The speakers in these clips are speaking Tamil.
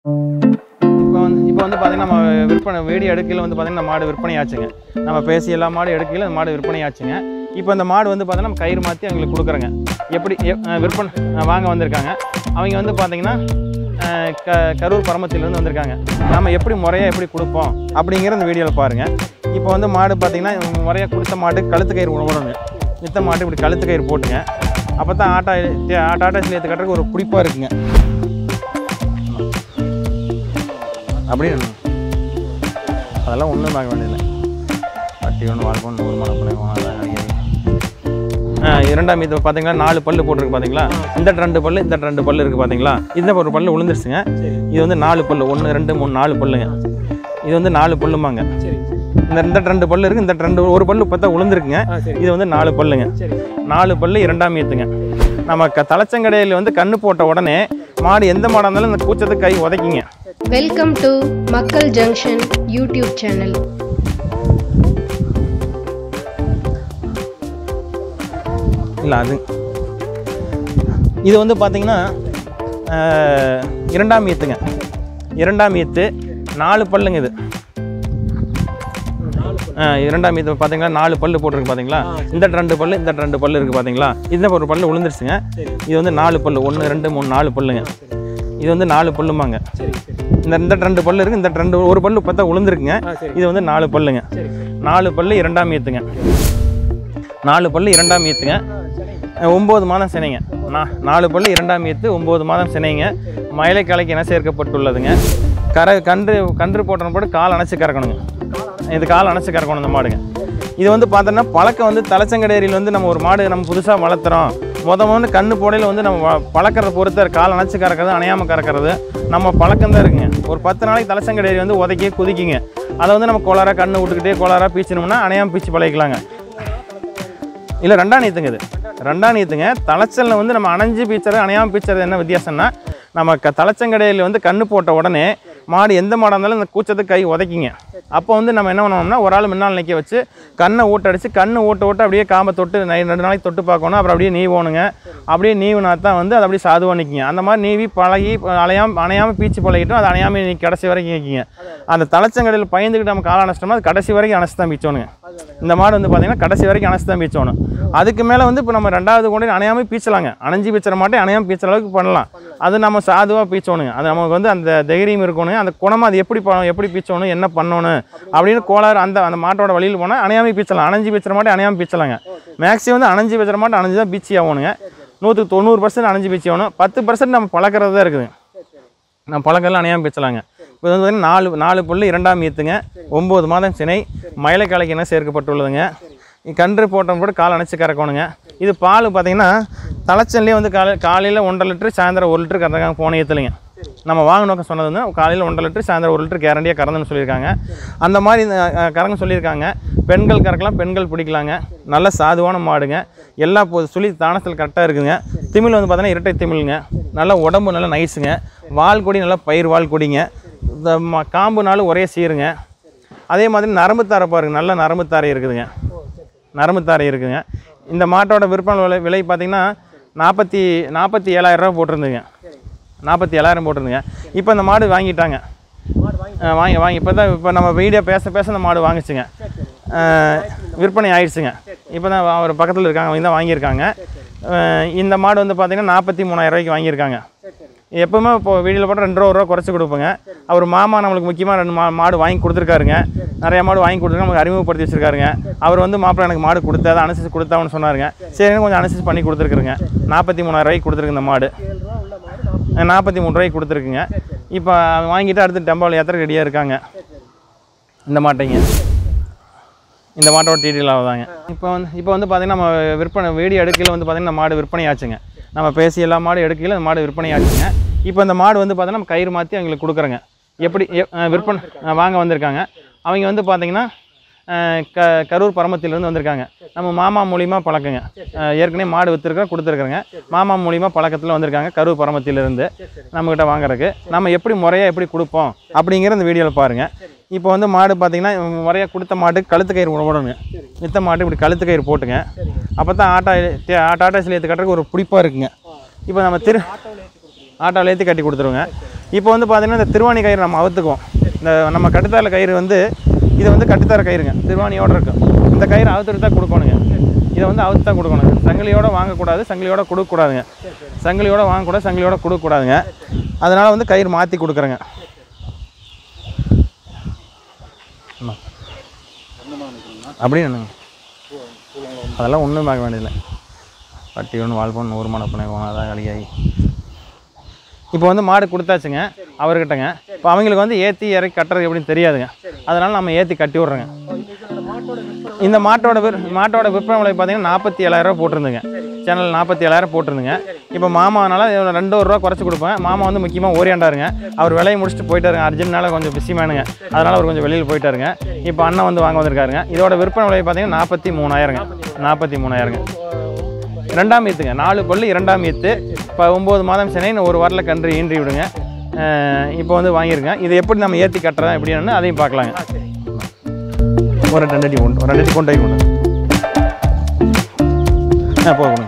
இப்போ வந்து இப்போ வந்து பார்த்தீங்கன்னா நம்ம விற்பனை வீடியோ எடுக்கையில் வந்து பார்த்தீங்கன்னா மாடு விற்பனை ஆச்சுங்க நம்ம பேசி எல்லா மாடு எடுக்கையில் அந்த மாடு விற்பனை ஆச்சுங்க இப்போ இந்த மாடு வந்து பார்த்தீங்கன்னா நம்ம கயிறு மாற்றி அவங்களுக்கு கொடுக்குறோங்க எப்படி எப்- அஹ் விற்பனை அஹ் வாங்க வந்திருக்காங்க அவங்க வந்து பார்த்தீங்கன்னா அஹ் க கரூர் பரமத்திலேருந்து வந்திருக்காங்க நம்ம எப்படி முறையாக எப்படி கொடுப்போம் அப்படிங்கிற இந்த வீடியோவில் பாருங்கள் இப்போ வந்து மாடு பார்த்தீங்கன்னா முறையாக கொடுத்த மாடு கழுத்து கயிறு விடணுங்க மித்த மாட்டு இப்படி கழுத்து கயிறு போட்டுங்க அப்போ தான் ஆட்டா ஆட்டா ஆட்டா சிலையத்து கட்டுறதுக்கு ஒரு பிடிப்பாக இருக்குங்க அப்படின்னு அதெல்லாம் ஒன்றும் பார்க்க வேண்டியதில்லை பட்டி ஒன்று வாழ்க்கை ஒன்று ஒரு மலை பிள்ளை அதெல்லாம் கிடைக்காது ஆ இரண்டாம் இது பார்த்தீங்களா நாலு பல்லு போட்டிருக்கு பார்த்தீங்களா இந்த ரெண்டு பல்லு இந்த ரெண்டு பல்லு இருக்குது பார்த்தீங்களா இந்த ஒரு பல்லு விழுந்துருச்சுங்க இது வந்து நாலு பல்லு ஒன்று ரெண்டு மூணு நாலு பல்லுங்க இது வந்து நாலு பல்லுமாங்க சரி இந்த இந்த ரெண்டு பல்லு இருக்குது இந்த ரெண்டு ஒரு பல்லு பார்த்தா விழுந்துருக்குங்க ஆ சரி இது வந்து நாலு பல்லுங்க சரி நாலு பல்லு இரண்டாம் ஈத்துங்க நம்ம க தலைச்சங்கடையில் வந்து கண்ணு போட்ட உடனே மாடு எந்த மாடாக இருந்தாலும் இந்த கூச்சத்துக்கு கை உதைக்குங்க வெல்கம் டு மக்கள் ஜங்ஷன் யூடியூப் சேனல் இல்லை அது இது வந்து பார்த்தீங்கன்னா ஆஹ், இரண்டாம் ஈத்துங்க இரண்டாம் ஈத்து நாலு பல்லுங்க இது ஆ, இரண்டாம் ஈத்து பார்த்தீங்களா நாலு பல்லு போட்டிருக்கு பார்த்தீங்களா இந்த ரெண்டு பல்லு இந்த ரெண்டு பல்லு இருக்குது பார்த்தீங்களா இந்த ஒரு பல்லு விழுந்துருச்சுங்க சரி இது வந்து நாலு பல்லு ஒன்று ரெண்டு மூணு நாலு பல்லுங்க இது வந்து நாலு பல்லுமாங்க சரி சரி இந்த இந்த ரெண்டு பல்லு இருக்குது இந்த ரெண்டு ஒரு பல்லு பார்த்தா விழுந்துருக்குங்க ஆ சரி இது வந்து நாலு பல்லுங்க சரி நாலு பல்லு இரண்டாம் ஈத்துங்க நாலு பல்லு இரண்டாம் ஈத்துங்க அஹ் ஒம்பது மாதம் சினைங்க நா நாலு பல்லு இரண்டாம் ஈத்து ஒம்பது மாதம் சினைங்க மயிலை கலைக்கு என சேர்க்கப்பட்டுள்ளதுங்க கரை கன்று கன்று போட்டன போட்டு கால் அணைச்சி கறக்கணுங்க இது கால் அணைச்சி கறக்கணும் இந்த மாடுங்க இது வந்து பார்த்தோன்னா பழக்கம் வந்து தலைச்சங்கடேரியில் வந்து நம்ம ஒரு மாடு நம்ம புதுசாக வளர்த்துறோம் முத முதல்ல கண்ணு போடையில் வந்து நம்ம வ- பழக்கறத பொறுத்த கால் அணைச்சி கறக்கிறது அணையாமல் கறக்கிறது நம்ம பழக்கம் தான் இருக்குங்க ஒரு பத்து நாளைக்கு தலைச்சங்கடேரி வந்து உதைக்கி குதிக்குங்க அதை வந்து நம்ம கோளாராக கண்ணு விட்டுக்கிட்டே கோளாராக பீச்சினோம்னா அணையாமல் பீச்சு பழகிக்கலாங்க இல்லை ரெண்டாம் நீத்துங்க இது ரெண்டாம் நீத்துங்க தலைச்சலில் வந்து நம்ம அணைஞ்சு பீச்சறது அணையாமல் பீச்சறது என்ன வித்தியாசம்னா நம்ம க தலைச்சங்கடையில் வந்து கண்ணு போட்ட உடனே மாடு எந்த மாடாக இருந்தாலும் இந்த கூச்சத்துக்கு கை உதைக்குங்க அப்போ வந்து நம்ம என்ன பண்ணணும்னா ஒரு ஆள் முன்னால் நிற்க வச்சு கண்ணை ஊட்டடிச்சு கண்ணு ஊட்ட ஊட்ட அப்படியே காம்பை தொட்டு நை- ரெண்டு நாளைக்கு தொட்டு பார்க்கணும் அப்புறம் அப்படியே நீவோணுங்க அப்படியே நீவுனா தான் வந்து அது அப்படியே சாதுவாக நிற்குங்க அந்த மாதிரி நீவி பழகி அலையாம அணையாமல் பீச்சு பழகிட்டோம் அது அணையாமல் நீ கடைசி வரைக்கும் நிற்கிங்க அந்த தலைச்சங்கடையில் பயந்துக்கிட்டு நம்ம காலை அணைச்சிட்டோம்னா அது கடைசி வரைக்கும் அணைச்சி தான் பீச்சோணுங்க இந்த மாடு வந்து பார்த்தீங்கன்னா கடைசி வரைக்கும் அணைச்சி தான் பீச்சோணும் அதுக்கு மேலே வந்து இப்போ நம்ம ரெண்டாவது கொண்டு அணையாமல் பீச்சலாங்க அணைஞ்சு பீச்சுற மாட்டே அணையாமல் பீச்சுற அளவுக்கு பண்ணலாம் அது நம்ம சாதுவாக பீச்சோணுங்க அது நமக்கு வந்து அந்த தைரியம் இருக்கணும் அந்த குணமாக அது எப்படி பண்ணணும் எப்படி பீச்சணும் என்ன பண்ணணும் அப்படின்னு கோளாறு அந்த அந்த மாட்டோட வழியில் போனால் அணையாமல் பீச்சலாம் அணைஞ்சு பீச்சுற மாட்டே அணையாமல் பீச்சலாங்க மேக்ஸிமம் வந்து அணைஞ்சு பீச்சுற மாட்டே அணைஞ்சு தான் பீச்சி ஆகணுங்க நூற்றுக்கு தொண்ணூறு பர்சன்ட் அணைஞ்சு பீச்சி ஆகணும் பத்து பர்சன்ட் நம்ம பழக்கிறது தான் இருக்குது நம்ம பழக்கெல்லாம் அணையாமல் பேசலாங்க இப்போ வந்து பார்த்தீங்கன்னா நாலு நாலு புள்ளி இரண்டாம் ஈத்துங்க ஒம்பது மாதம் சினை மயிலைக்காலைக்கு என்ன சேர்க்கப்பட்டுள்ளதுங்க கன்று போட்டோம் கூட கால் அணைச்சி கறக்கணுங்க இது பால் பார்த்தீங்கன்னா தலைச்சல்லே வந்து காலை காலையில் ஒன்றரை லிட்டரு சாயந்தரம் ஒரு லிட்டரு கறந்தாங்க போன ஏற்றுலைங்க நம்ம வாங்க நோக்கம் சொன்னது வந்து காலையில் ஒன்றரை லிட்டரு சாயந்தரம் ஒரு லிட்டர் கேரண்டியாக கறந்துன்னு சொல்லியிருக்காங்க அந்த மாதிரி இந்த, அஹ், கறங்க சொல்லியிருக்காங்க பெண்கள் கறக்கலாம் பெண்கள் பிடிக்கலாங்க நல்ல சாதுவான மாடுங்க எல்லா பொ சுழி தானத்தில் கரெக்டாக இருக்குங்க திமிழ் வந்து பார்த்தீங்கன்னா இரட்டை திமிழுங்க நல்லா உடம்பு நல்லா நைஸுங்க வால் கொடி நல்லா பயிர் வால் கொடிங்க இந்த ம- காம்புனாலும் ஒரே சீருங்க அதே மாதிரி நரம்பு தாரை பாருங்க நல்ல நரம்பு தாரை இருக்குதுங்க நரம்பு தாரை இருக்குங்க இந்த மாட்டோட விற்பனை விலை விலை பார்த்தீங்கன்னா நாற்பத்தி நாற்பத்தி ஏழாயிரம் ரூபா போட்டிருந்துங்க நாற்பத்தி ஏழாயிரம் போட்டிருந்துங்க இப்போ இந்த மாடு வாங்கிட்டாங்க அஹ் வாங்கி வாங்கி இப்போ தான் இப்போ நம்ம வீடியோ பேச பேச இந்த மாடு வாங்கிச்சுங்க அஹ் விற்பனை ஆயிடுச்சுங்க இப்போ தான் அவர் பக்கத்தில் இருக்காங்க அவங்க தான் வாங்கியிருக்காங்க அஹ் இந்த மாடு வந்து பார்த்தீங்கன்னா நாற்பத்தி மூணாயிரம் ரூபாய்க்கு வாங்கியிருக்காங்க எப்பவுமே இப்போ வீடியோவில் போட்டால் ரெண்டு ரூபா ஒரு ரூபா குறைச்சி கொடுப்போங்க அவர் மாமா நம்மளுக்கு முக்கியமாக ரெண்டு மா மாடு வாங்கி கொடுத்துருக்காருங்க நிறைய மாடு வாங்கி கொடுத்துருக்காங்க நமக்கு அறிமுகப்படுத்தி வச்சிருக்காருங்க அவர் வந்து மாப்பிள்ளை எனக்கு மாடு கொடுத்தா அதை அனுசரிச்சு கொடுத்தான்னு சொன்னாருங்க சரின்னு கொஞ்சம் அனுசரிச்சு பண்ணி கொடுத்துருக்குறேங்க நாற்பத்தி மூணாயிரம் ரூபாய்க்கு கொடுத்துருக்கு இந்த மாடு நாற்பத்தி மூணு ரூபாய்க்கு கொடுத்துருக்குங்க இப்போ வாங்கிட்டு அடுத்து டெம்போவில் ஏற்ற ரெடியாக இருக்காங்க இந்த மாட்டைங்க இந்த மாட்டோட டீட்டெயில் ஆகுதாங்க இப்போ வந்து இப்போ வந்து பார்த்தீங்கன்னா நம்ம விற்பனை வீடியோ எடுக்கையில் வந்து பார்த்தீங்கன்னா மாடு விற்பனை ஆச்சுங்க நம்ம பேசி எல்லா மாடு எடுக்கையில் அந்த மாடு விற்பனை ஆச்சுங்க இப்போ இந்த மாடு வந்து பார்த்தீங்கன்னா நம்ம கயிறு மாற்றி அவங்களுக்கு கொடுக்குறோங்க எப்படி எ- அஹ் விற்பனை அஹ் வாங்க வந்திருக்காங்க அவங்க வந்து பார்த்தீங்கன்னா அஹ் க கரூர் பரமத்திலேருந்து வந்திருக்காங்க நம்ம மாமா மூலியமாக பழக்கங்க அஹ் ஏற்கனவே மாடு விற்றுருக்கோம் கொடுத்துருக்குறோங்க மாமா மூலியமாக பழக்கத்தில் வந்திருக்காங்க கரூர் பரமத்திலேருந்து நம்மக்கிட்ட வாங்குறதுக்கு நம்ம எப்படி முறையாக எப்படி கொடுப்போம் அப்படிங்கிற இந்த வீடியோவில் பாருங்கள் இப்போ வந்து மாடு பார்த்தீங்கன்னா முறையாக கொடுத்த மாட்டுக்கு கழுத்து கயிறு விடணுங்க மித்த மாட்டு இப்படி கழுத்து கயிறு போட்டுங்க அப்போ தான் ஆட்டா ஆட்டா ஆட்டா சிலையத்து கட்டுறதுக்கு ஒரு பிடிப்பாக இருக்குங்க இப்போ நம்ம திரு ஆட்டோவில் ஏற்றி கட்டி கொடுத்துருவோங்க இப்போ வந்து பார்த்தீங்கன்னா இந்த திருவாணி கயிறு நம்ம அவுத்துக்குவோம் இந்த நம்ம கட்டுத்தார கயிறு வந்து இது வந்து கட்டுத்தார கயிறுங்க திருவாணியோடு இருக்கும் இந்த கயிறு அவுத்துட்டு தான் கொடுக்கணுங்க இதை வந்து அவுத்து தான் கொடுக்கணுங்க சங்கிலியோட வாங்கக்கூடாது சங்கிலியோட கொடுக்கக்கூடாதுங்க சங்கிலியோட வாங்கக்கூடாது சங்கிலியோட கொடுக்கக்கூடாதுங்க அதனால் வந்து கயிறு மாற்றி கொடுக்குறேங்க ஆமாம். அப்படியே என்னங்க அதெல்லாம் ஒன்றும் பார்க்க வேண்டியதில்லை பட்டி ஒன்று வாழ்பொன் நூறு மணி பண்ணி அதான் கலியாகி இப்போ வந்து மாடு கொடுத்தாச்சுங்க அவர்கிட்டங்க இப்போ அவங்களுக்கு வந்து ஏற்றி இறக்கி கட்டுறது எப்படின்னு தெரியாதுங்க அதனால் நம்ம ஏற்றி கட்டி விட்றோங்க இந்த மாட்டோட விற் மாட்டோட விற்பனை விலை பார்த்தீங்கன்னா நாற்பத்தி ஏழாயிரம் போட்டிருந்துங்க சேனல் நாற்பத்தி ஏழாயிரம் போட்டிருந்துங்க இப்போ மாமானால இவனை ரெண்டு ஒரு ரூபா குறைச்சி கொடுப்பேன் மாமா வந்து முக்கியமாக ஓரியாண்டாருங்க அவர் விலையை முடிச்சுட்டு போயிட்டாருங்க அர்ஜென்ட்னால கொஞ்சம் பிஸி மேனுங்க அதனால் அவர் கொஞ்சம் வெளியில் போயிட்டாருங்க இப்போ அண்ணன் வந்து வாங்க வந்திருக்காருங்க இதோட விற்பனை விலை பார்த்தீங்கன்னா நாற்பத்தி மூணாயிரங்க நாற்பத்தி மூணாயிரங்க இரண்டாம் ஈத்துங்க நாலு பல்லு இரண்டாம் ஈத்து இப்போ ஒம்பது மாதம் சினை இன்னும் ஒரு வாரில் கன்று ஈன்றி விடுங்க அஹ் இப்போ வந்து வாங்கிருங்க இதை எப்படி நம்ம ஏற்றி கட்டுறதா எப்படின்னு அதையும் பார்க்கலாங்க ஒரு ரெண்டு அடி கொண்டு ஒரு ரெண்டு அடி கொண்டு போய் கொண்டு ஆ போகணும்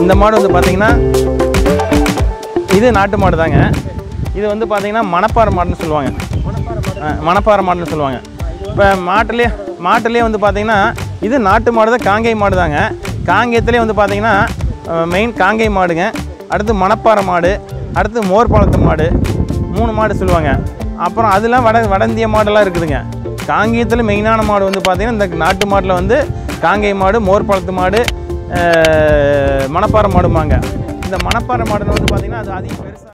இந்த மாடு வந்து பார்த்தீங்கன்னா இது நாட்டு மாடு தாங்க இது வந்து பார்த்தீங்கன்னா மணப்பாறை மாடுன்னு சொல்லுவாங்க அஹ், மணப்பாறை மாடுன்னு சொல்லுவாங்க இப்போ மாட்டுலேயே மாட்டுலேயே வந்து பார்த்தீங்கன்னா இது நாட்டு மாடு தான் காங்கேய மாடு தாங்க காங்கேயத்துலேயே வந்து பார்த்தீங்கன்னா மெயின் காங்கேய மாடுங்க அடுத்து மணப்பாறை மாடு அடுத்து மோர் பாலத்து மாடு மூணு மாடு சொல்லுவாங்க அப்புறம் அதெல்லாம் வட வட இந்திய மாடெல்லாம் இருக்குதுங்க காங்கேயத்தில் மெயினான மாடு வந்து பார்த்தீங்கன்னா இந்த நாட்டு மாட்டில் வந்து காங்கேய மாடு மோர் பாலத்து மாடு அஹ், மணப்பாறை மாடுமாங்க இந்த மணப்பாறை மாடுன்னு வந்து பார்த்தீங்கன்னா அது அதிகம் பெருசாக